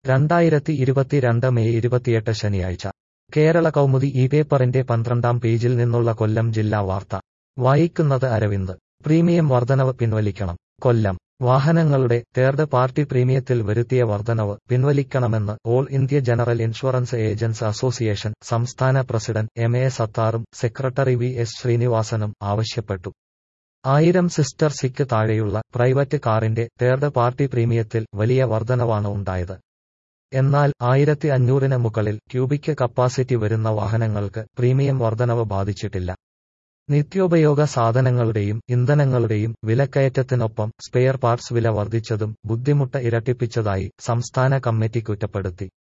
രണ്ടായിരത്തി ഇരുപത്തിരണ്ട് മെയ് ഇരുപത്തിയെട്ട് ശനിയാഴ്ച കേരള കൗമുദി ഈ പേപ്പറിന്റെ പന്ത്രണ്ടാം പേജിൽ നിന്നുള്ള കൊല്ലം ജില്ലാ വാർത്ത വായിക്കുന്നത് അരവിന്ദ് പ്രീമിയം വർധനവ് പിൻവലിക്കണം കൊല്ലം വാഹനങ്ങളുടെ തേർഡ് പാർട്ടി പ്രീമിയത്തിൽ വരുത്തിയ വർധനവ് പിൻവലിക്കണമെന്ന് All India General Insurance Agents Association സംസ്ഥാന പ്രസിഡന്റ് എം എ സത്താറും സെക്രട്ടറി വി എസ് ശ്രീനിവാസനും ആവശ്യപ്പെട്ടു ആയിരം സിസ്റ്റർ സിക്ക് താഴെയുള്ള പ്രൈവറ്റ് കാറിന്റെ തേർഡ് പാർട്ടി പ്രീമിയത്തിൽ വലിയ വർധനവാണ് ഉണ്ടായത് എന്നാൽ ആയിരത്തി അഞ്ഞൂറിന് മുകളിൽ ക്യൂബിക് കപ്പാസിറ്റി വരുന്ന വാഹനങ്ങൾക്ക് പ്രീമിയം വർധനവ് ബാധിച്ചിട്ടില്ല നിത്യോപയോഗ സാധനങ്ങളുടെയും ഇന്ധനങ്ങളുടെയും വിലക്കയറ്റത്തിനൊപ്പം സ്പെയർ പാർട്സ് വില വർദ്ധിച്ചതും ബുദ്ധിമുട്ട് ഇരട്ടിപ്പിച്ചതായി സംസ്ഥാന കമ്മിറ്റി കുറ്റപ്പെടുത്തി